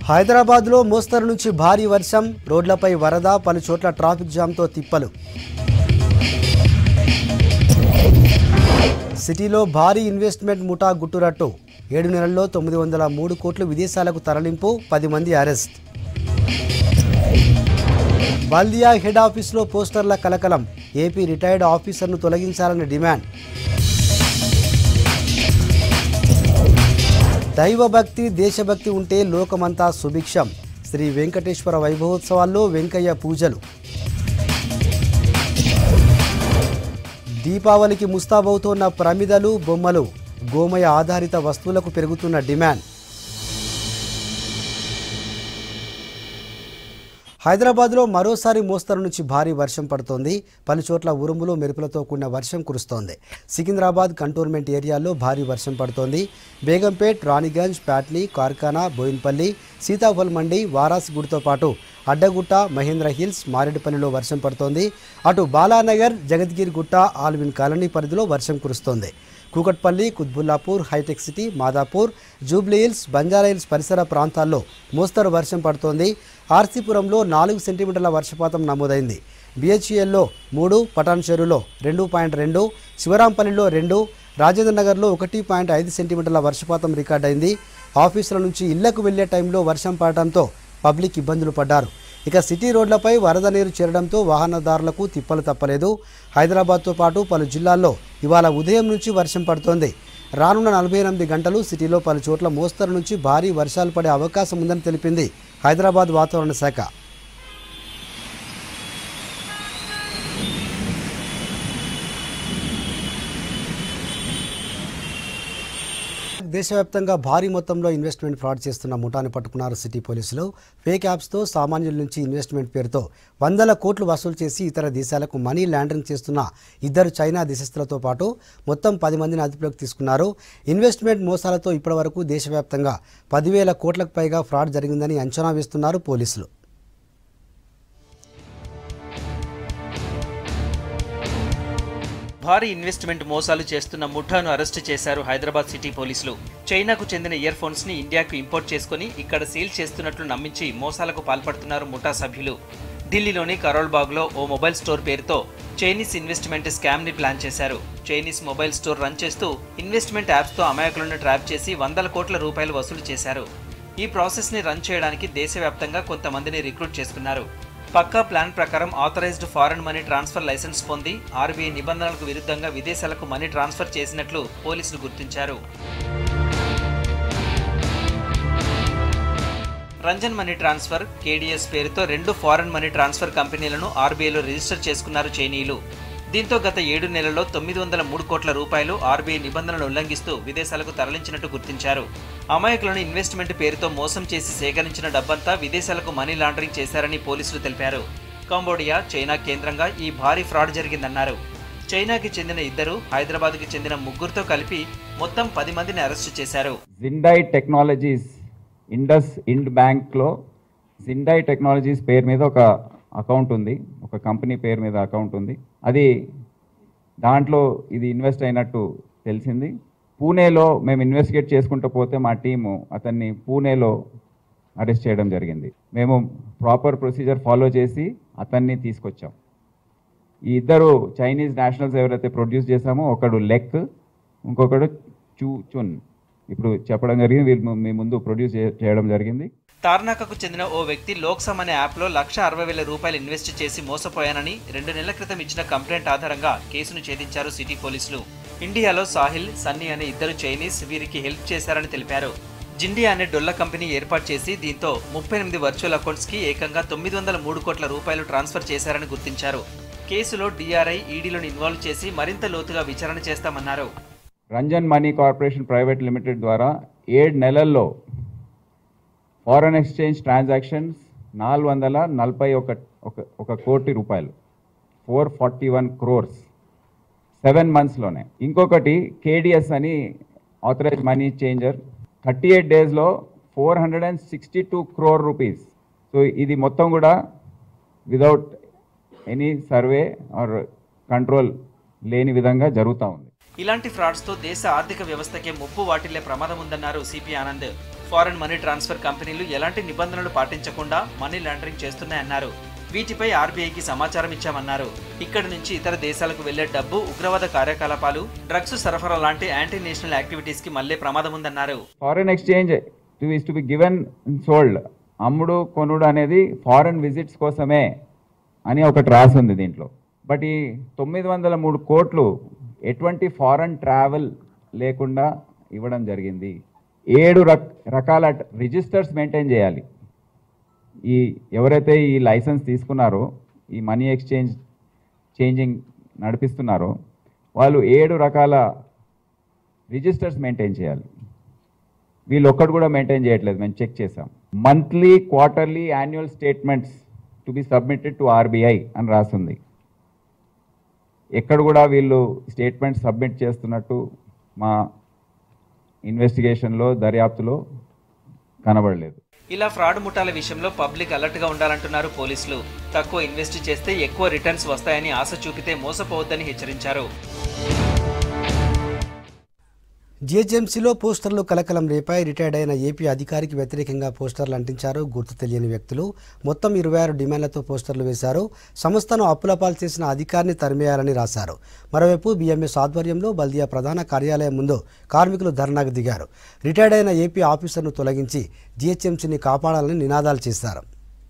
హైదరాబాద్లో మోస్తరు నుంచి భారీ వర్షం రోడ్లపై వరద పలు చోట్ల ట్రాఫిక్ జామ్తో తిప్పలు సిటీలో భారీ ఇన్వెస్ట్మెంట్ ముఠా గుట్టురట్టు ఏడు నెలల్లో తొమ్మిది వందల మూడు కోట్లు విదేశాలకు తరలింపు పది మంది అరెస్ట్ బల్దియా హెడ్ ఆఫీస్లో పోస్టర్ల కలకలం ఏపీ రిటైర్డ్ ఆఫీసర్ను తొలగించాలని డిమాండ్ దైవభక్తి దేశభక్తి ఉంటే లోకమంతా సుభిక్షం శ్రీ వెంకటేశ్వర వైభవోత్సవాల్లో వెంకయ్య పూజలు దీపావళికి ముస్తాబవుతోన్న ప్రమిదలు బొమ్మలు గోమయ ఆధారిత వస్తువులకు పెరుగుతున్న డిమాండ్ హైదరాబాద్లో మరోసారి మోస్తరు నుంచి భారీ వర్షం పడుతోంది పలు చోట్ల ఉరుములు మెరుపులతో కూడిన వర్షం కురుస్తోంది సికింద్రాబాద్ కంటోన్మెంట్ ఏరియాలో భారీ వర్షం పడుతోంది బేగంపేట్ రాణిగంజ్ ప్యాట్లీ కార్ఖానా బోయిన్పల్లి సీతాఫల్ మండి వారాసిగూడతో పాటు అడ్డగుట్ట మహేంద్ర హిల్స్ మారేడుపల్లిలో వర్షం పడుతోంది అటు బాలానగర్ జగద్గిరి గుట్ట ఆల్విన్ కాలనీ పరిధిలో వర్షం కురుస్తోంది కూకట్పల్లి కుత్బుల్లాపూర్ హైటెక్ సిటీ మాదాపూర్ జూబ్లీ హిల్స్ బంజారా హిల్స్ పరిసర ప్రాంతాల్లో మోస్తరు వర్షం పడుతోంది ఆర్సీపురంలో నాలుగు సెంటీమీటర్ల వర్షపాతం నమోదైంది బిహెచ్ఈఎల్లో మూడు పటాన్ చెరువులో రెండు పాయింట్ రెండు శివరాంపల్లిలో రెండు రాజేంద్ర నగర్లో ఒకటి పాయింట్ ఐదు సెంటీమీటర్ల వర్షపాతం రికార్డైంది ఆఫీసుల నుంచి ఇళ్లకు వెళ్లే టైంలో వర్షం పడటంతో పబ్లిక్ ఇబ్బందులు పడ్డారు ఇక సిటీ రోడ్లపై వరద నీరు చేరడంతో వాహనదారులకు తిప్పలు తప్పలేదు హైదరాబాద్తో పాటు పలు జిల్లాల్లో ఇవాళ ఉదయం నుంచి వర్షం పడుతోంది రానున్న నలభై ఎనిమిది గంటలు సిటీలో పలు చోట్ల మోస్తరు నుంచి భారీ వర్షాలు పడే అవకాశం ఉందని తెలిపింది హైదరాబాద్ వాతావరణ శాఖ దేశవ్యాప్తంగా భారీ మొత్తంలో ఇన్వెస్ట్మెంట్ ఫ్రాడ్ చేస్తున్న ముఠాను పట్టుకున్నారు సిటీ పోలీసులు ఫేక్ యాప్స్తో సామాన్యుల నుంచి ఇన్వెస్ట్మెంట్ పేరుతో వందల కోట్లు వసూలు చేసి ఇతర దేశాలకు మనీ లాండరింగ్ చేస్తున్న ఇద్దరు చైనా దేశస్తులతో పాటు మొత్తం పది మందిని అదుపులోకి తీసుకున్నారు ఇన్వెస్ట్మెంట్ మోసాలతో ఇప్పటివరకు దేశవ్యాప్తంగా పదివేల కోట్లకు పైగా ఫ్రాడ్ జరిగిందని అంచనా వేస్తున్నారు పోలీసులు భారీ ఇన్వెస్ట్మెంట్ మోసాలు చేస్తున్న ముఠాను అరెస్టు చేశారు హైదరాబాద్ సిటీ పోలీసులు చైనాకు చెందిన ఇయర్ ఫోన్స్ ని ఇండియాకు ఇంపోర్ట్ చేసుకుని ఇక్కడ సేల్ చేస్తున్నట్లు నమ్మించి మోసాలకు పాల్పడుతున్నారు ముఠా సభ్యులు ఢిల్లీలోని కరోల్బాగ్లో ఓ మొబైల్ స్టోర్ పేరుతో చైనీస్ ఇన్వెస్ట్మెంట్ స్కామ్ ని ప్లాన్ చేశారు చైనీస్ మొబైల్ స్టోర్ రన్ చేస్తూ ఇన్వెస్ట్మెంట్ యాప్స్ తో అమాయకులను ట్రాప్ చేసి వందల కోట్ల రూపాయలు వసూలు చేశారు ఈ ప్రాసెస్ ని రన్ చేయడానికి దేశవ్యాప్తంగా కొంతమందిని రిక్రూట్ చేసుకున్నారు పక్కా ప్లాన్ ప్రకారం authorized foreign money transfer license పొంది ఆర్బీఐ నిబంధనలకు విరుద్ధంగా విదేశాలకు మనీ ట్రాన్స్ఫర్ చేసినట్లు పోలీసులు గుర్తించారు రంజన్ మనీ ట్రాన్స్ఫర్ కేడీఎస్ పేరుతో రెండు ఫారెన్ మనీ ట్రాన్స్ఫర్ కంపెనీలను ఆర్బీఐలో రిజిస్టర్ చేసుకున్నారు చైనీయులు దీంతో గత ఏడు నెలల్లో తొమ్మిది వందల మూడు కోట్ల రూపాయలు ఆర్బీఐ నిబంధనలు ఉల్లంఘిస్తూ విదేశాలకు తరలించినట్టు గుర్తించారు అమాయకులను ఇన్వెస్ట్మెంట్ పేరుతో మోసం చేసి సేకరించిన డబ్బంతా విదేశాలకు మనీ లాండరింగ్ చేశారని పోలీసులు తెలిపారు కంబోడియా చైనా కేంద్రంగా ఈ భారీ ఫ్రాడ్ జరిగిందన్నారు చైనాకి చెందిన ఇద్దరు హైదరాబాద్కి చెందిన ముగ్గురుతో కలిపి మొత్తం పది మందిని అరెస్టు చేశారు జిండై టెక్నాలజీస్ ఇండస్ ఇండ్ బ్యాంక్లో జిండై టెక్నాలజీస్ పేరు మీద ఒక అకౌంట్ ఉంది ఒక కంపెనీ పేరు మీద అకౌంట్ ఉంది అది దాంట్లో ఇది ఇన్వెస్ట్ అయినట్టు తెలిసింది పూణేలో మేము ఇన్వెస్టిగేట్ చేసుకుంటూ పోతే మా టీము అతన్ని పూణేలో అరెస్ట్ చేయడం జరిగింది మేము ప్రాపర్ ప్రొసీజర్ ఫాలో చేసి అతన్ని తీసుకొచ్చాం ఈ ఇద్దరు చైనీస్ నేషనల్స్ ఎవరైతే ప్రొడ్యూస్ చేశామో ఒకడు లెక్ ఇంకొకడు చూ చున్ ఇప్పుడు చెప్పడం జరిగింది వీళ్ళు మీ ముందు ప్రొడ్యూస్ చే- చేయడం జరిగింది తార్నాకకు చెందిన ఓ వ్యక్తి లోక్సమ్ అనే యాప్లో లక్ష అరవై వేల రూపాయలు ఇన్వెస్ట్ చేసి మోసపోయానని రెండు నెలల క్రితం ఇచ్చిన కంప్లైంట్ ఆధారంగా కేసును ఛేదించారు సిటీ పోలీసులు ఇండియాలో సాహిల్ సన్నీ అనే ఇద్దరు చైనీస్ వీరికి హెల్ప్ చేశారని తెలిపారు జిండి అనే డొల్ల కంపెనీ ఏర్పాటు చేసి దీంతో ముప్పై ఎనిమిది వర్చువల్ అకౌంట్స్కి ఏకంగా తొమ్మిది వందల మూడు కోట్ల రూపాయలు ట్రాన్స్ఫర్ చేశారని గుర్తించారు కేసులో డీఆర్ఐ ఈడీలను ఇన్వాల్వ్ చేసి మరింత లోతుగా విచారణ చేస్తామన్నారు Ranjan money corporation private limited ద్వారా ఏడు నెలల్లో ఫారెన్ ఎక్స్చేంజ్ ట్రాన్సాక్షన్స్ నాలుగు వందల నలభై ఒక ఒక ఒక కోటి రూపాయలు four forty one crores seven మంత్స్లోనే ఇంకొకటి కేడిఎస్ అని authorize money changer thirty eight డేస్లో four hundred and sixty two crore rupees so ఇది మొత్తం కూడా without any survey or control లేని విధంగా జరుగుతూ ఉంది ఇలాంటి ఫ్రాడ్స్తో దేశ ఆర్థిక వ్యవస్థకే ముప్పు వాటిల్లే ప్రమాదం ఉందన్నారు CP Anand foreign money transfer కంపెనీలు ఎలాంటి నిబంధనలు పాటించకుండా మనీ లాండరింగ్ చేస్తున్నాయన్నారు వీటిపై ఆర్బీఐకి సమాచారం ఇచ్చామన్నారు ఇక్కడి నుంచి ఇతర దేశాలకు వెళ్లే డబ్బు ఉగ్రవాద కార్యకలాపాలు డ్రగ్స్ సరఫరా లాంటి యాంటీ నేషనల్ యాక్టివిటీస్ కి మళ్లే ప్రమాదం ఉందన్నారు foreign exchange to is to be given sold అమ్ముడు కొనుడు అనేది ఫారెన్ విజిట్స్ కోసమే అని ఒకటి రాసి ఉంది దీంట్లో బట్ ఈ తొమ్మిది వందల మూడు కోట్లు ఎటువంటి ఫారెన్ ట్రావెల్ లేకుండా ఇవ్వడం జరిగింది ఏడు రక్ రకాల రిజిస్టర్స్ మెయింటైన్ చేయాలి ఈ ఎవరైతే ఈ లైసెన్స్ తీసుకున్నారో ఈ మనీ ఎక్స్చేంజ్ చేంజింగ్ నడిపిస్తున్నారో వాళ్ళు ఏడు రకాల రిజిస్టర్స్ మెయింటైన్ చేయాలి వీళ్ళు ఒక్కటి కూడా మెయింటైన్ చేయట్లేదు మేము చెక్ చేసాం monthly quarterly annual statements to be submitted to RBI అని రాస్తుంది ఎక్కడ కూడా వీళ్ళు స్టేట్మెంట్ సబ్మిట్ చేస్తున్నట్టు మా ఇన్వెస్టిగేషన్లో దర్యాప్తులో కనబడలేదు ఇలా ఫ్రాడ్ ముఠాల విషయంలో పబ్లిక్ అలర్ట్ గా ఉండాలంటున్నారు పోలీసులు తక్కువ ఇన్వెస్ట్ చేస్తే ఎక్కువ రిటర్న్స్ వస్తాయని ఆశ చూపితే మోసపోవద్దని హెచ్చరించారు జీహెచ్ఎంసీలో పోస్టర్లు కలకలం రేపాయి రిటైర్డ్ అయిన ఏపీ అధికారికి వ్యతిరేకంగా పోస్టర్లు అంటించారు గుర్తు తెలియని వ్యక్తులు మొత్తం ఇరవై ఆరు డిమాండ్లతో పోస్టర్లు వేశారు సంస్థను అప్పులపాలు చేసిన అధికారిని తరిమేయాలని రాశారు మరోవైపు బీఎంఎస్ ఆధ్వర్యంలో బల్దియా ప్రధాన కార్యాలయం ముందు కార్మికులు ధర్నాకు దిగారు రిటైర్డ్ అయిన ఏపీ ఆఫీసర్ను తొలగించి జీహెచ్ఎంసీని కాపాడాలని నినాదాలు చేశారు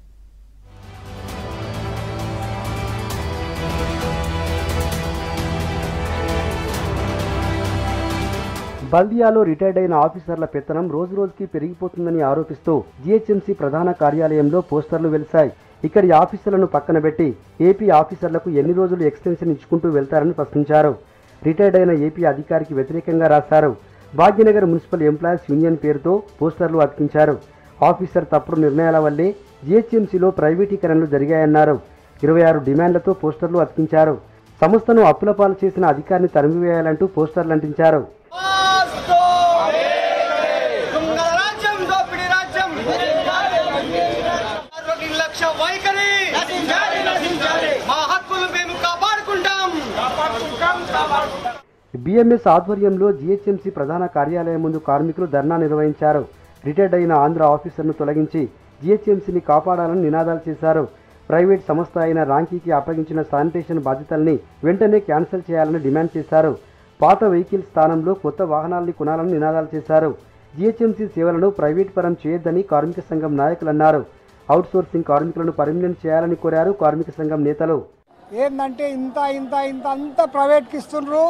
బల్దియాలో రిటైర్డ్ అయిన ఆఫీసర్ల పెత్తనం రోజు రోజుకి పెరిగిపోతుందని ఆరోపిస్తూ జీహెచ్ఎంసీ ప్రధాన కార్యాలయంలో పోస్టర్లు వెలిశాయి ఇక్కడి ఆఫీసర్లను పక్కన పెట్టి ఏపీ ఆఫీసర్లకు ఎన్ని రోజులు ఎక్స్టెన్షన్ ఇచ్చుకుంటూ వెళ్తారని ప్రశ్నించారు రిటైర్డ్ అయిన ఏపీ అధికారికి వ్యతిరేకంగా రాశారు భాగ్యనగర్ మున్సిపల్ ఎంప్లాయీస్ యూనియన్ పేరుతో పోస్టర్లు అతికించారు ఆఫీసర్ తప్పుడు నిర్ణయాల వల్లే జీహెచ్ఎంసీలో ప్రైవేటీకరణలు జరిగాయన్నారు ఇరవై ఆరు డిమాండ్లతో పోస్టర్లు అతికించారు సంస్థను అప్పులపాలు చేసిన అధికారిని తరిమివేయాలంటూ పోస్టర్లు అంటించారు దొంగల రాజ్యం దోపిడీ రాజ్యం ఆరోగ్య లక్ష్య వైఖరి మా హక్కులు మేము కాపాడుకుంటాం బిఎంఎస్ ఆధ్వర్యంలో జీహెచ్ఎంసీ ప్రధాన కార్యాలయం ముందు కార్మికులు ధర్నా నిర్వహించారు రిటైర్డ్ అయిన ఆంధ్ర ఆఫీసర్ను తొలగించి జీహెచ్ఎంసీని కాపాడాలని నినాదాలు చేశారు ప్రైవేట్ సంస్థ అయిన రాంకీకి అప్పగించిన శానిటేషన్ బాధ్యతల్ని వెంటనే క్యాన్సిల్ చేయాలని డిమాండ్ చేశారు పాత వెహికల్ స్థానంలో కొత్త వాహనాల్ని కొనాలని నినాదాలు చేశారు జీహెచ్ఎంసీ సేవలను ప్రైవేట్ పరం చేయొద్దని కార్మిక సంఘం నాయకులు అన్నారు అవుట్సోర్సింగ్ కార్మికులను పర్మినెంట్ చేయాలని కోరారు కార్మిక సంఘం నేతలు ఏంటంటే ఇంత ఇంత ఇంత అంత ప్రైవేట్కి ఇస్తుండ్రు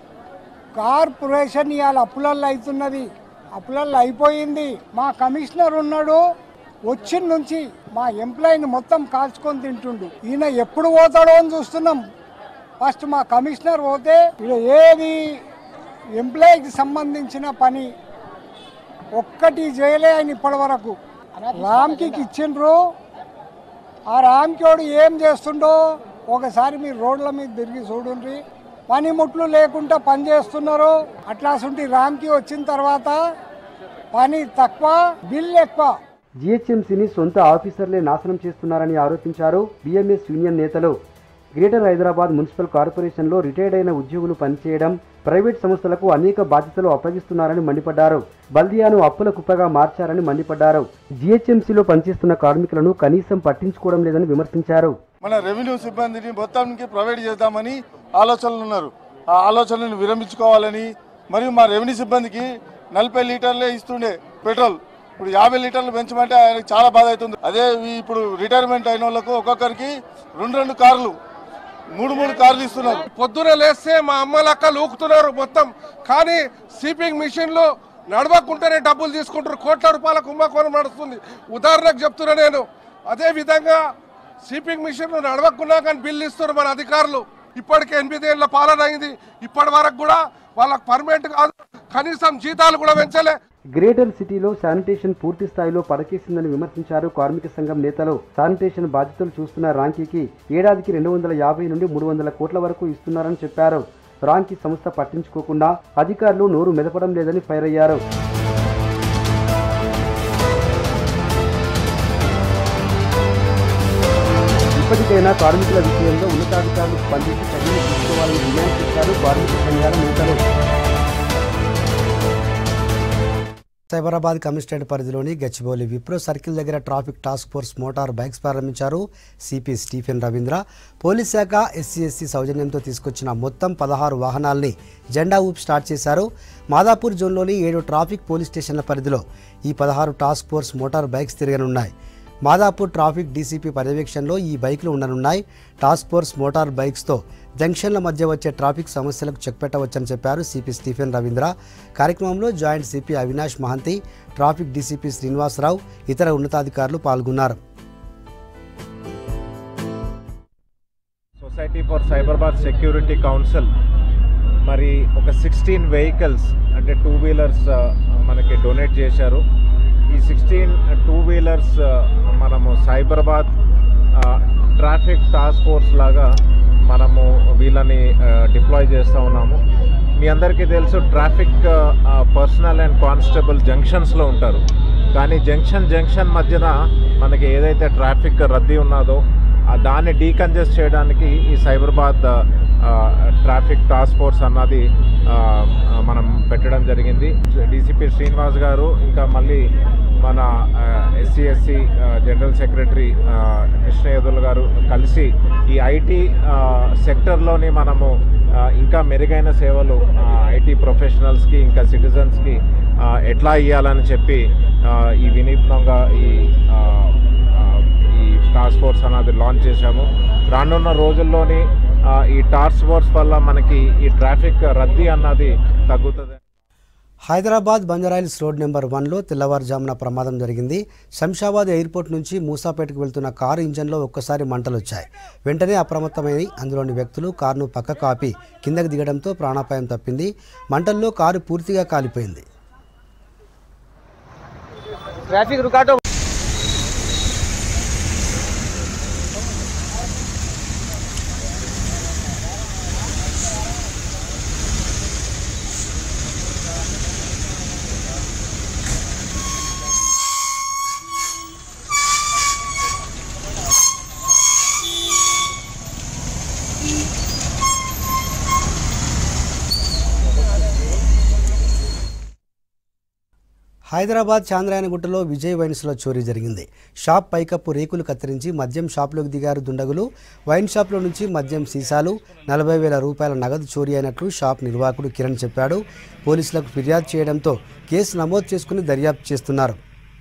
కార్పొరేషన్ ఇవాళ అప్పులల్లో అవుతున్నది అప్పులల్లో అయిపోయింది మా కమిషనర్ ఉన్నాడు వచ్చిన నుంచి మా ఎంప్లాయీని మొత్తం కాల్చుకొని తింటుండు ఈయన ఎప్పుడు పోతాడో అని చూస్తున్నాం ఫస్ట్ మా కమిషనర్ పోతే ఈడ ఏది ఎంప్లాయీకి సంబంధించిన పని ఒక్కటి చేయలే ఆయన ఇప్పటి వరకు రామ్కి ఇచ్చిండ్రు ఆ రామ్కోడు ఏం చేస్తుండో ఒకసారి మీరు రోడ్ల మీద తిరిగి చూడండి పనిముట్లు లేకుండా పని చేస్తున్నారు అట్లాసుంటి రామ్కి వచ్చిన తర్వాత పని తక్కువ బిల్ ఎక్కువ జీహెచ్ఎంసీని సొంత ఆఫీసర్లే నాశనం చేస్తున్నారని ఆరోపించారు బిఎంఎస్ యూనియన్ నేతలు గ్రేటర్ హైదరాబాద్ మున్సిపల్ కార్పొరేషన్లో రిటైర్డ్ అయిన ఉద్యోగులు పనిచేయడం ప్రైవేట్ సంస్థలకు అనేక బాధ్యతలు అప్పగిస్తున్నారని మండిపడ్డారు బల్దియాను అప్పుల కుప్పగా మార్చారని మండిపడ్డారు జీహెచ్ఎంసీలో పనిచేస్తున్న కార్మికులను కనీసం పట్టించుకోవడం లేదని విమర్శించారు మన రెవెన్యూ సిబ్బందిని మొత్తానికి ప్రైవేట్ చేద్దామని ఆలోచనలు ఉన్నారు ఆ ఆలోచనలను విరమించుకోవాలని మరియు మా రెవెన్యూ సిబ్బందికి నలభై లీటర్లే ఇస్తుండే పెట్రోల్ ఇప్పుడు యాభై లీటర్లు పెంచమంటే ఆయనకు చాలా బాధ అవుతుంది అదే ఈ ఇప్పుడు రిటైర్మెంట్ అయిన వాళ్ళకు ఒక్కొక్కరికి రెండు రెండు కార్లు మూడు మూడు కార్లు ఇస్తున్నారు పొద్దున లేస్తే మా అమ్మలక్కలు ఊకుతున్నారు మొత్తం కానీ స్లీపింగ్ మిషన్లు నడవకుంటేనే డబ్బులు తీసుకుంటారు కోట్ల రూపాయల కుంభకోణం నడుస్తుంది ఉదాహరణకు చెప్తున్నా నేను అదే విధంగా స్లీపింగ్ మిషన్లు నడవకున్నా కానీ బిల్లు ఇస్తున్నారు మన అధికారులు ఇప్పటికే ఎనిమిది ఏళ్ళ పాలన అయింది ఇప్పటి వరకు కూడా వాళ్ళకి పర్మనెంట్ కాదు కనీసం జీతాలు కూడా పెంచలే గ్రేటర్ సిటీలో శానిటేషన్ పూర్తి స్థాయిలో పడకేసిందని విమర్శించారు కార్మిక సంఘం నేతలు శానిటేషన్ బాధ్యతలు చూస్తున్న రాంకీకి ఏడాదికి రెండు వందల యాభై నుండి మూడు వందల కోట్ల వరకు ఇస్తున్నారని చెప్పారు రాంకీ సంస్థ పట్టించుకోకుండా అధికారులు నోరు మెదపడం లేదని ఫైర్ అయ్యారు ఇప్పటికైనా కార్మికుల విషయంలో ఉన్నతాధికారులు స్పందించి చర్యలు తీసుకోవాలని డిమాండ్ చేశారు కార్మిక సంఘాల నేతలు సైబరాబాద్ కమిషనరేట్ పరిధిలోని గచ్చిబౌలి విప్రో సర్కిల్ దగ్గర traffic task force motor bikes ప్రారంభించారు సిపి స్టీఫెన్ రవీంద్ర పోలీస్ శాఖ ఎస్సీ ఎస్సీ సౌజన్యంతో తీసుకొచ్చిన మొత్తం పదహారు వాహనాల్ని జెండా ఊపి స్టార్ట్ చేశారు మాదాపూర్ జోన్లోని ఏడు ట్రాఫిక్ పోలీస్ స్టేషన్ల పరిధిలో ఈ పదహారు టాస్క్ ఫోర్స్ మోటార్ బైక్స్ తిరగనున్నాయి మాదాపూర్ ట్రాఫిక్ డీసీపీ పర్యవేక్షణలో ఈ బైకులు ఉండనున్నాయి టాస్క్ ఫోర్స్ మోటార్ బైక్స్తో జంక్షన్ల మధ్య వచ్చే ట్రాఫిక్ సమస్యలకు చెక్ పెట్టవచ్చని చెప్పారు సిపి స్టీఫెన్ రవీంద్ర కార్యక్రమంలో joint CP Avinash Mohanty traffic DCP Srinivasarao ఇతర ఉన్నతాధికారులు పాల్గొన్నారు society for Cyberabad security council మరి ఒక సిక్స్టీన్ వెహికల్స్ అంటే టూ వీలర్స్ మనకి డొనేట్ చేశారు ఈ సిక్స్టీన్ టూ వీలర్స్ మనము సైబరాబాద్ ట్రాఫిక్ టాస్క్ ఫోర్స్ లాగా మనము వీళ్ళని డిప్లాయ్ చేస్తూ ఉన్నాము మీ అందరికీ తెలుసు ట్రాఫిక్ పర్సనల్ అండ్ కానిస్టేబుల్ జంక్షన్స్లో ఉంటారు కానీ జంక్షన్ జంక్షన్ మధ్యన మనకి ఏదైతే ట్రాఫిక్ రద్దీ ఉన్నదో ఆ దాన్ని డీకంజెస్ట్ చేయడానికి ఈ సైబరాబాద్ ఆ, ట్రాఫిక్ టాస్క్ ఫోర్స్ అన్నది ఆ, ఆ, మనం పెట్టడం జరిగింది డీసీపీ శ్రీనివాస్ గారు ఇంకా మళ్ళీ మన ఎస్సీ ఎస్సీ జనరల్ సెక్రటరీ ఆ, కృష్ణ యదుల్ గారు కలిసి ఈ ఐటీ సెక్టర్లోని మనము ఆ, ఇంకా మెరుగైన సేవలు ఐటీ ప్రొఫెషనల్స్కి ఇంకా సిటిజన్స్కి ఎట్లా ఇవ్వాలని చెప్పి ఆ, ఈ వినూత్నంగా ఈ ఆ, ఆ, ఈ టాస్క్ ఫోర్స్ అన్నది లాంచ్ చేశాము రానున్న రోజుల్లోని ఆ, ఈ టాస్క్ ఫోర్స్ వల్ల మనకి ఈ ట్రాఫిక్ రద్దీ అన్నది తగ్గుతుంది హైదరాబాద్ బంజారాయిల్స్ రోడ్ నెంబర్ వన్లో తెల్లవారుజామున ప్రమాదం జరిగింది శంషాబాద్ ఎయిర్పోర్ట్ నుంచి మూసాపేటకు వెళ్తున్న కారు ఇంజన్లో ఒక్కసారి మంటలు వచ్చాయి వెంటనే అప్రమత్తమై అందులోని వ్యక్తులు కారును పక్కకు ఆపి కిందకు దిగడంతో ప్రాణాపాయం తప్పింది మంటల్లో కారు పూర్తిగా కాలిపోయింది ट्रैफिक रुकाटो హైదరాబాద్ చాంద్రాయనగుట్టలో విజయ్ వైన్స్లో చోరీ జరిగింది షాప్ పైకప్పు రేకులు కత్తిరించి మద్యం షాప్లోకి దిగారు దుండగులు వైన్ షాప్లో నుంచి మద్యం సీసాలు నలభై వేల రూపాయల నగదు చోరీ అయినట్లు షాప్ నిర్వాహకుడు కిరణ్ చెప్పాడు పోలీసులకు ఫిర్యాదు చేయడంతో కేసు నమోదు చేసుకుని దర్యాప్తు చేస్తున్నారు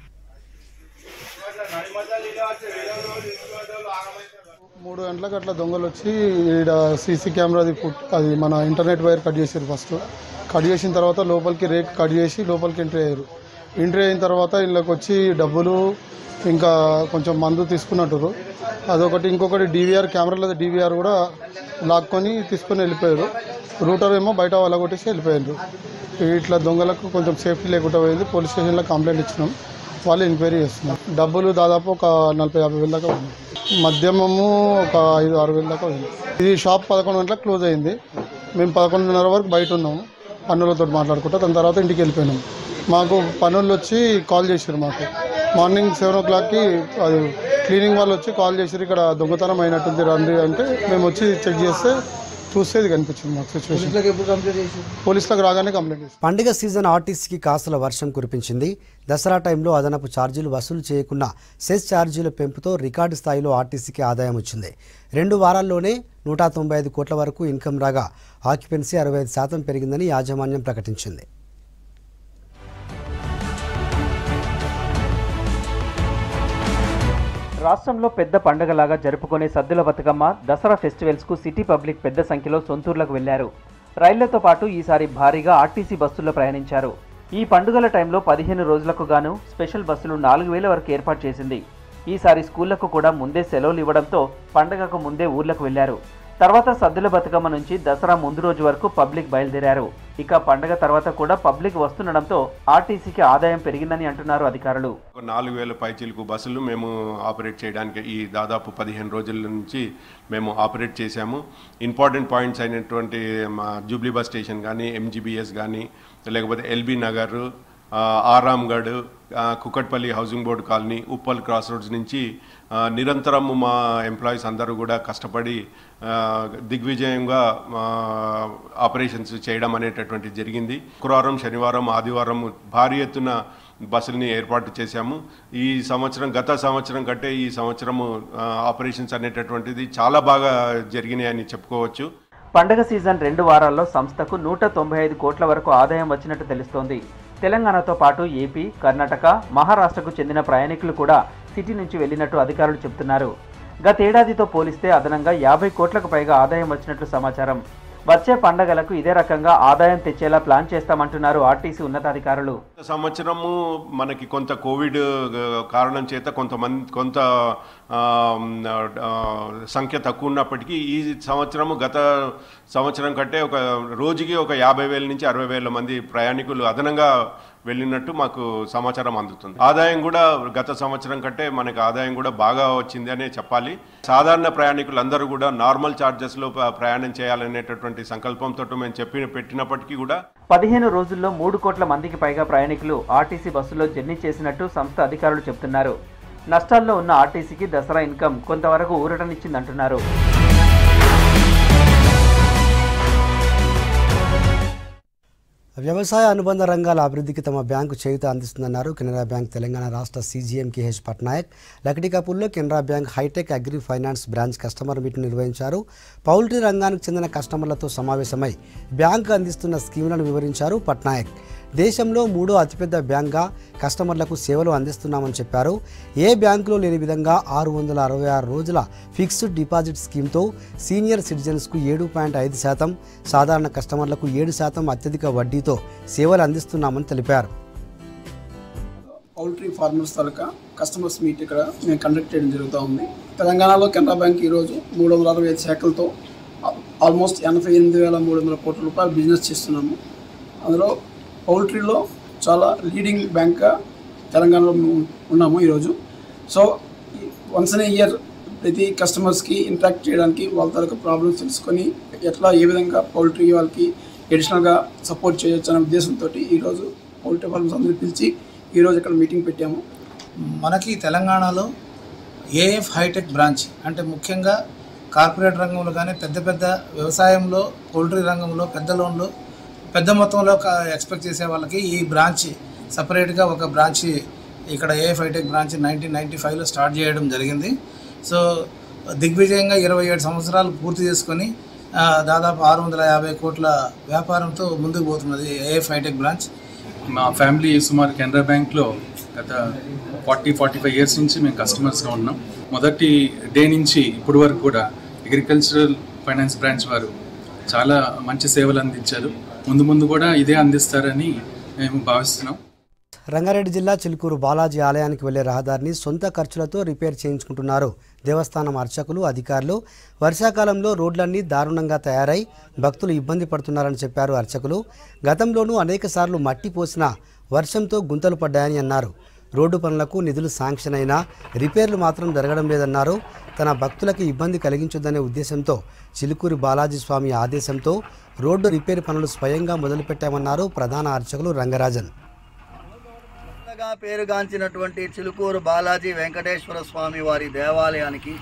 మూడు గంటలకు అట్లా దొంగలు వచ్చి ఈడ సీసీ కెమెరాది ఫుట్ అది మన ఇంటర్నెట్ వైర్ కట్ చేసారు ఫస్ట్ కట్ చేసిన తర్వాత లోపలికి రేక్ కట్ చేసి లోపలికి ఎంట్రీ అయ్యారు ఎంట్రీ అయిన తర్వాత ఇళ్ళకి వచ్చి డబ్బులు ఇంకా కొంచెం మందు తీసుకున్నట్టు అదొకటి ఇంకొకటి డీవీఆర్ కెమెరాలో డీవీఆర్ కూడా లాక్కొని తీసుకొని వెళ్ళిపోయారు రూటర్ ఏమో బయట వాళ్ళ కొట్టేసి వెళ్ళిపోయారు ఇట్లా దొంగలకు కొంచెం సేఫ్టీ లేకుండా పోయింది పోలీస్ స్టేషన్లో కంప్లైంట్ ఇచ్చినాం వాళ్ళు ఎంక్వైరీ చేస్తున్నారు డబ్బులు దాదాపు ఒక నలభై యాభై వేల దాకా ఉంది మద్యమము ఒక ఐదు ఆరు వేల దాకా ఉంది ఇది షాప్ పదకొండు గంటలకు క్లోజ్ అయింది మేము పదకొండున్నర వరకు బయట ఉన్నాము పన్నులతో మాట్లాడుకుంటా దాని తర్వాత ఇంటికి వెళ్ళిపోయినాం మాకు పనులు వచ్చి కాల్ చేశారు మాకు మార్నింగ్ సెవెన్ ఓ క్లాక్కి అది క్లీనింగ్ వాళ్ళు వచ్చి కాల్ చేశారు ఇక్కడ దొంగతనం అయినట్టుంది రండి అంటే మేము వచ్చి చెక్ చేస్తే చూస్తే ఇది కనిపించింది మాకు సిచ్యువేషన్ పోలీసులకు రాగానే కంప్లైంట్ చేశారు పండుగ సీజన్ ఆర్టీసీకి కాసుల వర్షం కురిపించింది దసరా టైంలో అదనపు ఛార్జీలు వసూలు చేయకుండా సెస్ ఛార్జీల పెంపుతో రికార్డు స్థాయిలో ఆర్టీసీకి ఆదాయం వచ్చింది రెండు వారాల్లోనే నూట తొంభై ఐదు కోట్ల వరకు ఇన్కమ్ రాగా ఆక్యుపెన్సీ అరవై ఐదు శాతం పెరిగిందని యాజమాన్యం ప్రకటించింది రాష్ట్రంలో పెద్ద పండగలాగా జరుపుకునే సద్దుల బతుకమ్మ దసరా ఫెస్టివల్స్కు సిటీ పబ్లిక్ పెద్ద సంఖ్యలో సొంతూర్లకు వెళ్లారు రైళ్లతో పాటు ఈసారి భారీగా ఆర్టీసీ బస్సుల్లో ప్రయాణించారు ఈ పండుగల టైంలో పదిహేను రోజులకు గాను స్పెషల్ బస్సులు నాలుగు వేల వరకు ఏర్పాటు చేసింది ఈసారి స్కూళ్లకు కూడా ముందే సెలవులు ఇవ్వడంతో పండగకు ముందే ఊర్లకు వెళ్లారు తర్వాత సద్దుల బతుకమ్మ నుంచి దసరా ముందు రోజు వరకు పబ్లిక్ బయలుదేరారు ఇక పండగ తర్వాత కూడా పబ్లిక్ వస్తుండడంతో ఆర్టీసీకి ఆదాయం పెరిగిందని అంటున్నారు అధికారులు ఒక నాలుగు వేల పైచీలకు బస్సులు మేము ఆపరేట్ చేయడానికి ఈ దాదాపు పదిహేను రోజుల నుంచి మేము ఆపరేట్ చేశాము ఇంపార్టెంట్ పాయింట్స్ అయినటువంటి మా జూబ్లీ బస్ స్టేషన్ కానీ ఎంజీబీఎస్ కానీ లేకపోతే ఎల్బీ నగర్ ఆ, ఆరాంగఢ్ ఆ, Kukatpally housing board colony Uppal cross roads నుంచి ఆ, నిరంతరం మా ఎంప్లాయీస్ అందరూ కూడా కష్టపడి ఆ, దిగ్విజయంగా ఆ, ఆపరేషన్స్ చేయడం అనేటటువంటిది జరిగింది శుక్రవారం శనివారం ఆదివారం భారీ ఎత్తున బస్సుల్ని ఏర్పాటు చేశాము ఈ సంవత్సరం గత సంవత్సరం కంటే ఈ సంవత్సరము ఆ, ఆపరేషన్స్ అనేటటువంటిది చాలా బాగా జరిగినాయని చెప్పుకోవచ్చు పండగ సీజన్ రెండు వారాల్లో సంస్థకు నూట తొంభై ఐదు కోట్ల వరకు ఆదాయం వచ్చినట్టు తెలుస్తోంది తెలంగాణతో పాటు ఏపీ కర్ణాటక మహారాష్ట్రకు చెందిన ప్రయాణికులు కూడా సిటీ నుంచి వెళ్లినట్టు అధికారులు చెబుతున్నారు గతేడాదితో పోలిస్తే అదనంగా యాభై కోట్లకు పైగా ఆదాయం వచ్చినట్లు సమాచారం వచ్చే పండగలకు ఇదే రకంగా ఆదాయం తెచ్చేలా ప్లాన్ చేస్తామంటున్నారు ఆర్టీసీ ఉన్నతాధికారులు గత సంవత్సరము మనకి కొంత కోవిడ్ ఆ, కారణం చేత కొంతమంది కొంత ఆ, ఆ, సంఖ్య తక్కువ ఉన్నప్పటికీ ఈ సంవత్సరము గత సంవత్సరం కంటే ఒక రోజుకి ఒక యాభై వేల నుంచి అరవై వేల మంది ప్రయాణికులు అదనంగా వెళ్ళినట్టు మాకు సమాచారం అందుతుంది ఆదాయం కూడా గత సంవత్సరం కంటే మనకి ఆదాయం కూడా బాగా వచ్చింది అనే చెప్పాలి సాధారణ ప్రయాణికులందరూ కూడా నార్మల్ ఛార్జెస్లో ప్రయాణం చేయాలనేటటువంటి సంకల్పంతో మేము చెప్పి పెట్టినప్పటికీ కూడా పదిహేను రోజుల్లో మూడు కోట్ల మందికి పైగా ప్రయాణికులు ఆర్టీసీ బస్సులో జర్నీ చేసినట్టు సంస్థ అధికారులు చెబుతున్నారు నష్టాల్లో ఉన్న ఆర్టీసీకి దసరా ఇన్కమ్ కొంతవరకు ఊరటనిచ్చిందంటున్నారు వ్యవసాయ అనుబంధ రంగాల అభివృద్ధికి తమ బ్యాంకు చేయుత అందిస్తుందన్నారు కెనరా బ్యాంక్ తెలంగాణ రాష్ట్ర సీజీఎం కేహెచ్ పట్నాయక్ లకటికాపూర్లో Canara bank hitech agri finance branch customer meet నిర్వహించారు పౌల్ట్రీ రంగానికి చెందిన కస్టమర్లతో సమావేశమై బ్యాంకు అందిస్తున్న స్కీములను వివరించారు పట్నాయక్ దేశంలో మూడో అతిపెద్ద బ్యాంక్గా కస్టమర్లకు సేవలు అందిస్తున్నామని చెప్పారు ఏ బ్యాంకులో లేని విధంగా ఆరు వందల అరవై ఆరు రోజుల ఫిక్స్డ్ డిపాజిట్ స్కీమ్తో సీనియర్ సిటిజన్స్కు ఏడు పాయింట్ ఐదు శాతం సాధారణ కస్టమర్లకు ఏడు శాతం అత్యధిక వడ్డీతో సేవలు అందిస్తున్నామని తెలిపారు పౌల్ట్రీ ఫార్మర్స్ తాలూకా కస్టమర్స్ మీట్ ఇక్కడ మేము కండక్ట్ చేయడం జరుగుతూ ఉంది తెలంగాణలో కెనరా బ్యాంక్ ఈరోజు మూడు వందల అరవై ఐదు శాఖలతో ఆల్మోస్ట్ ఎనభై ఎనిమిది వేల మూడు వందల కోట్ల రూపాయలు బిజినెస్ చేస్తున్నాము అందులో పౌల్ట్రీలో చాలా లీడింగ్ బ్యాంక్గా తెలంగాణలో మేము ఉన్నాము ఈరోజు సో వన్స్ ఇన్ ఇయర్ ప్రతి కస్టమర్స్కి ఇంటరాక్ట్ చేయడానికి వాళ్ళ తాలూకా ప్రాబ్లమ్స్ తెలుసుకొని ఎట్లా ఏ విధంగా పౌల్ట్రీ వాళ్ళకి అడిషనల్గా సపోర్ట్ చేయొచ్చు అనే ఉద్దేశంతో ఈరోజు పౌల్ట్రీ ఫార్మర్స్ అందరూ పిలిచి ఈరోజు ఇక్కడ మీటింగ్ పెట్టాము మనకి తెలంగాణలో ఏఎఫ్ హైటెక్ బ్రాంచ్ అంటే ముఖ్యంగా కార్పొరేట్ రంగంలో కానీ పెద్ద పెద్ద వ్యవసాయంలో పౌల్ట్రీ రంగంలో పెద్ద లోన్లు పెద్ద మొత్తంలో క- ఎక్స్పెక్ట్ చేసే వాళ్ళకి ఈ బ్రాంచ్ సపరేట్గా ఒక బ్రాంచ్ ఇక్కడ AF hitech branch nineteen ninety ఫైవ్లో స్టార్ట్ చేయడం జరిగింది సో దిగ్విజయంగా ఇరవై ఏడు సంవత్సరాలు పూర్తి చేసుకొని ఆ, దాదాపు ఆరు వందల యాభై కోట్ల వ్యాపారంతో ముందుకు పోతున్నది ఏఎఫ్ హైటెక్ బ్రాంచ్ మా ఫ్యామిలీ సుమారు కెనరా బ్యాంక్లో గత ఫార్టీ ఫార్టీ ఫైవ్ ఇయర్స్ నుంచి మేము కస్టమర్స్గా ఉన్నాం మొదటి డే నుంచి ఇప్పటి వరకు కూడా అగ్రికల్చరల్ ఫైనాన్స్ బ్రాంచ్ వారు చాలా మంచి సేవలు అందించారు ముందు ముందు కూడా ఇదే అందిస్తారని మేము భావిస్తున్నాం రంగారెడ్డి జిల్లా చిలుకూరు బాలాజీ ఆలయానికి వెళ్లే రహదారిని సొంత ఖర్చులతో రిపేర్ చేయించుకుంటున్నారు దేవస్థానం అర్చకులు అధికారులు వర్షాకాలంలో రోడ్లన్నీ దారుణంగా తయారై భక్తులు ఇబ్బంది పడుతున్నారని చెప్పారు అర్చకులు గతంలోనూ అనేకసార్లు మట్టి పోసిన వర్షంతో గుంతలు పడ్డాయని అన్నారు రోడ్డు పనులకు నిధులు శాంక్షన్ అయినా రిపేర్లు మాత్రం జరగడం లేదన్నారు తన భక్తులకు ఇబ్బంది కలిగించొద్దనే ఉద్దేశంతో చిలుకూరి బాలాజీ స్వామి ఆదేశంతో రోడ్డు రిపేర్ పనులు స్వయంగా మొదలుపెట్టామన్నారు ప్రధాన అర్చకులు రంగరాజన్ కొత్తగా పేరుగాంచినటువంటి చిలుకూరు బాలాజీ వెంకటేశ్వర స్వామి వారి దేవాలయానికి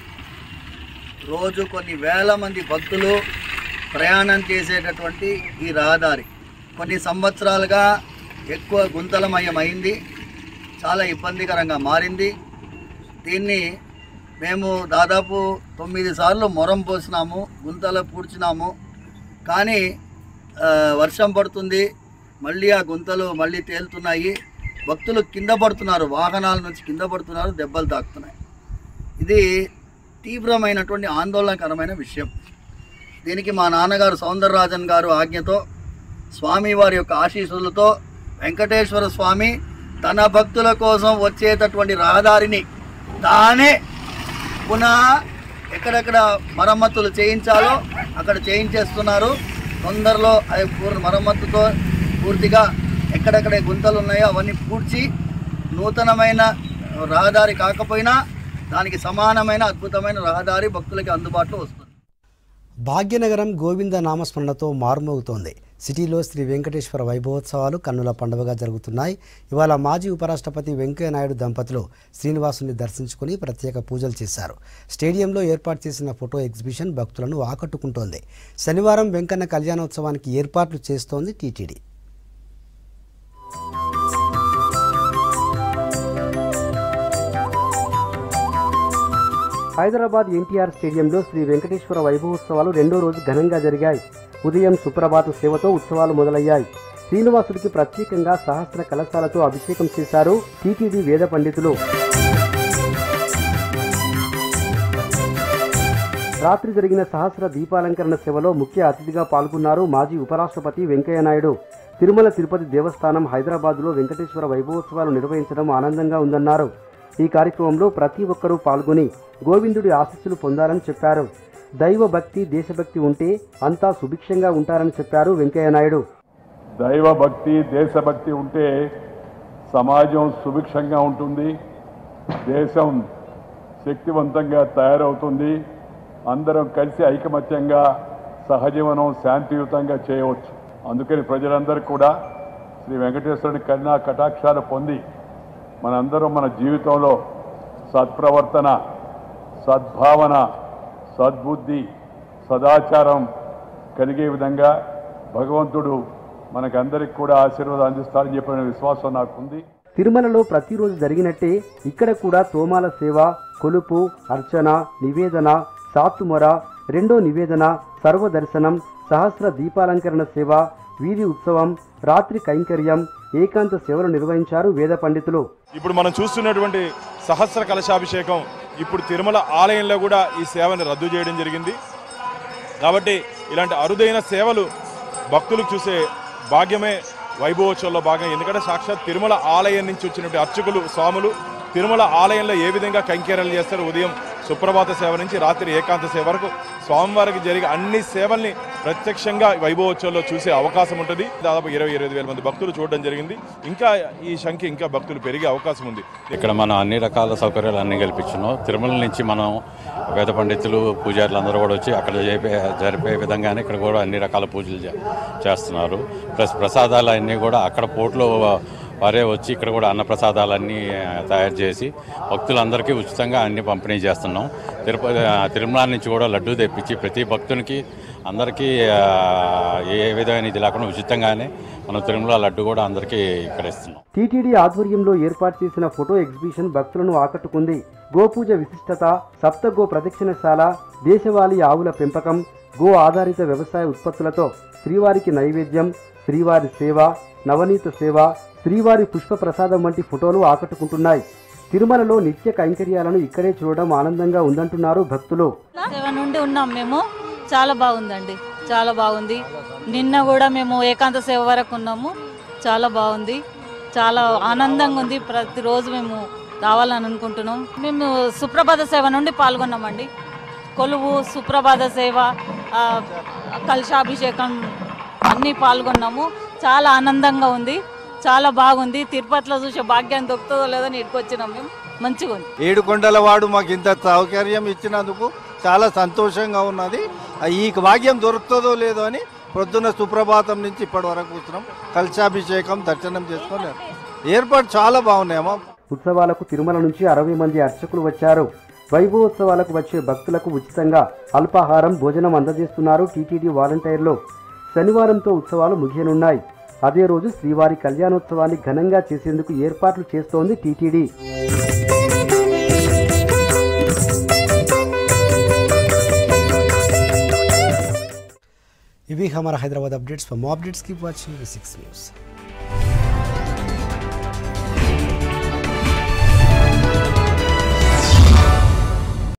రోజు కొన్ని వేల మంది భక్తులు ప్రయాణం చేసేటటువంటి ఈ రహదారి కొన్ని సంవత్సరాలుగా ఎక్కువ గుంతలమయమైంది చాలా ఇబ్బందికరంగా మారింది దీన్ని మేము దాదాపు తొమ్మిది సార్లు మొరం పోసినాము గుంతలు పూడ్చినాము కానీ ఆ, వర్షం పడుతుంది మళ్ళీ ఆ గుంతలు మళ్ళీ తేలుతున్నాయి భక్తులు కింద పడుతున్నారు వాహనాల నుంచి కింద పడుతున్నారు దెబ్బలు తాకుతున్నాయి ఇది తీవ్రమైనటువంటి ఆందోళనకరమైన విషయం దీనికి మా నాన్నగారు సౌందరరాజన్ గారు ఆజ్ఞతో స్వామివారి యొక్క ఆశీస్సులతో వెంకటేశ్వర స్వామి తన భక్తుల కోసం వచ్చేటటువంటి రహదారిని తానే పునః ఎక్కడెక్కడ మరమ్మతులు చేయించాలో అక్కడ చేయించేస్తున్నారు తొందరలో అవి పూర్ణ మరమ్మతుతో పూర్తిగా ఎక్కడెక్కడ గుంతలు ఉన్నాయో అవన్నీ పూడ్చి నూతనమైన రహదారి కాకపోయినా దానికి సమానమైన అద్భుతమైన రహదారి భక్తులకి అందుబాటులో వస్తుంది భాగ్యనగరం గోవింద నామస్మరణతో మారుమోగుతోంది సిటీలో శ్రీ వెంకటేశ్వర వైభవోత్సవాలు కన్నుల పండుగగా జరుగుతున్నాయి ఇవాళ మాజీ ఉపరాష్ట్రపతి వెంకయ్యనాయుడు దంపతులు శ్రీనివాసుని దర్శించుకుని ప్రత్యేక పూజలు చేశారు స్టేడియంలో ఏర్పాటు చేసిన ఫోటో ఎగ్జిబిషన్ భక్తులను ఆకట్టుకుంటోంది శనివారం వెంకన్న కళ్యాణోత్సవానికి ఏర్పాట్లు చేస్తోంది టీటీడీ హైదరాబాద్ ఎన్టీఆర్ స్టేడియంలో శ్రీ వెంకటేశ్వర వైభవోత్సవాలు రెండో రోజు ఘనంగా జరిగాయి ఉదయం సుప్రభాత సేవతో ఉత్సవాలు మొదలయ్యాయి శ్రీనివాసుడికి ప్రత్యేకంగా సహస్ర కలశాలతో అభిషేకం చేశారు టీటీడీ వేద పండితులు రాత్రి జరిగిన సహస్ర దీపాలంకరణ సేవలో ముఖ్య అతిథిగా పాల్గొన్నారు మాజీ ఉపరాష్ట్రపతి వెంకయ్యనాయుడు తిరుమల తిరుపతి దేవస్థానం హైదరాబాద్లో వెంకటేశ్వర వైభవోత్సవాలు నిర్వహించడం ఆనందంగా ఉందన్నారు ఈ కార్యక్రమంలో ప్రతి ఒక్కరూ పాల్గొని గోవిందుడి ఆశీస్సులు పొందాలని చెప్పారు దైవ భక్తి దేశభక్తి ఉంటే అంతా సుభిక్షంగా ఉంటారని చెప్పారు వెంకయ్యనాయుడు దైవ భక్తి దేశభక్తి ఉంటే సమాజం సుభిక్షంగా ఉంటుంది దేశం శక్తివంతంగా తయారవుతుంది అందరం కలిసి ఐకమత్యంగా సహజీవనం శాంతియుతంగా చేయవచ్చు అందుకని ప్రజలందరూ కూడా శ్రీ వెంకటేశ్వరుడి కరుణా కటాక్షాలు పొంది మనందరం మన జీవితంలో సత్ప్రవర్తన సద్భావన సద్బుద్ధి సదాచారం కలిగే విధంగా భగవంతుడు మనకందరికి కూడా ఆశీర్వాదం అందిస్తాడని చెప్పిన విశ్వాసం నాకుంది తిరుమలలో ప్రతిరోజు జరిగినట్టే ఇక్కడ కూడా తోమాల సేవ కొలుపు అర్చన నివేదన సాత్తుమొర రెండో నివేదన సర్వదర్శనం సహస్ర దీపాలంకరణ సేవ వీధి ఉత్సవం రాత్రి కైంకర్యం ఏకాంత సేవలు నిర్వహించారు వేద పండితులు ఇప్పుడు మనం చూస్తున్నటువంటి సహస్ర కలశాభిషేకం ఇప్పుడు తిరుమల ఆలయంలో కూడా ఈ సేవను రద్దు చేయడం జరిగింది కాబట్టి ఇలాంటి అరుదైన సేవలు భక్తులకు చూసే భాగ్యమే వైభవోత్సవంలో భాగం ఎందుకంటే సాక్షాత్ తిరుమల ఆలయం నుంచి వచ్చినటువంటి అర్చకులు స్వాములు తిరుమల ఆలయంలో ఏ విధంగా కైంకేరాలు చేస్తారు ఉదయం సుప్రభాత సేవ నుంచి రాత్రి ఏకాంత సేవ వరకు స్వామివారికి జరిగే అన్ని సేవల్ని ప్రత్యక్షంగా వైభవోత్సవంలో చూసే అవకాశం ఉంటుంది దాదాపు ఇరవై ఇరవై వేల మంది భక్తులు చూడడం జరిగింది ఇంకా ఈ సంఖ్య ఇంకా భక్తులు పెరిగే అవకాశం ఉంది ఇక్కడ మనం అన్ని రకాల సౌకర్యాలు అన్ని కల్పించున్నాం తిరుమల నుంచి మనం వేద పండితులు పూజారులు అందరూ కూడా వచ్చి అక్కడ జరిపే జరిపే విధంగానే ఇక్కడ కూడా అన్ని రకాల పూజలు చే- చేస్తున్నారు ప్లస్ ప్రసాదాలు అన్నీ కూడా అక్కడ పోట్లో వారే వచ్చి ఇక్కడ కూడా అన్న ప్రసాదాలన్నీ తయారు చేసి భక్తులందరికీ ఉచితంగా అన్ని పంపిణీ చేస్తున్నాం తిరుపతి ఆ, తిరుమల నుంచి కూడా లడ్డూ తెప్పించి ప్రతి భక్తునికి అందరికీ ఆ, ఏ విధమైన ఇది లేకుండా ఉచితంగానే మనం తిరుమల లడ్డు కూడా అందరికీ ఇక్కడ ఇస్తున్నాం టీటీడీ ఆధ్వర్యంలో ఏర్పాటు చేసిన ఫోటో ఎగ్జిబిషన్ భక్తులను ఆకట్టుకుంది గోపూజ విశిష్టత సప్త గో ప్రదక్షిణశాల దేశవాళీ ఆవుల పెంపకం గో ఆధారిత వ్యవసాయ ఉత్పత్తులతో శ్రీవారికి నైవేద్యం శ్రీవారి సేవ నవనీత సేవ శ్రీవారి పుష్ప ప్రసాదం వంటి ఫోటోలు ఆకట్టుకుంటున్నాయి తిరుమలలో నిత్య కైంకర్యాలను ఇక్కడే చూడడం ఆనందంగా ఉందంటున్నారు భక్తులు సెవెన్ నుండి ఉన్నాం మేము చాలా బాగుందండి చాలా బాగుంది నిన్న కూడా మేము ఏకాంత సేవ వరకు ఉన్నాము చాలా బాగుంది చాలా ఆనందంగా ఉంది ప్రతిరోజు మేము రావాలని అనుకుంటున్నాం మేము సుప్రభాత సేవ నుండి పాల్గొన్నామండి కొలువు సుప్రభాత సేవ ఆ, కలశాభిషేకం అన్నీ పాల్గొన్నాము చాలా ఆనందంగా ఉంది చాలా బాగుంది తిరుపతిలో చూసే భాగ్యం దొరుకుతుందో లేదో ఇక్కడికి వచ్చినాం మేము మంచిగా ఉంది ఏడు కొండల వాడు మాకు ఇంత సౌకర్యం ఇచ్చినందుకు చాలా సంతోషంగా ఉన్నది ఆ ఈ భాగ్యం దొరుకుతుందో లేదో అని పొద్దున్న సుప్రభాతం నుంచి ఇప్పటి వరకు కూర్చున్నాం కలశాభిషేకం దర్శనం చేసుకొని ఏర్పాటు చాలా బాగున్నాయమ్మా ఉత్సవాలకు తిరుమల నుంచి అరవై మంది అర్చకులు వచ్చారు వైభవోత్సవాలకు వచ్చే భక్తులకు ఉచితంగా అల్పాహారం భోజనం అందజేస్తున్నారు టీటీడీ వాలంటీర్లు శనివారంతో ఉత్సవాలు ముగియనున్నాయి అదే రోజు శ్రీవారి కళ్యాణోత్సవాన్ని ఘనంగా చేసేందుకు ఏర్పాట్లు చేస్తోంది టీటీడీ ఇవి హమారా Hyderabad updates for more updates keep watching six news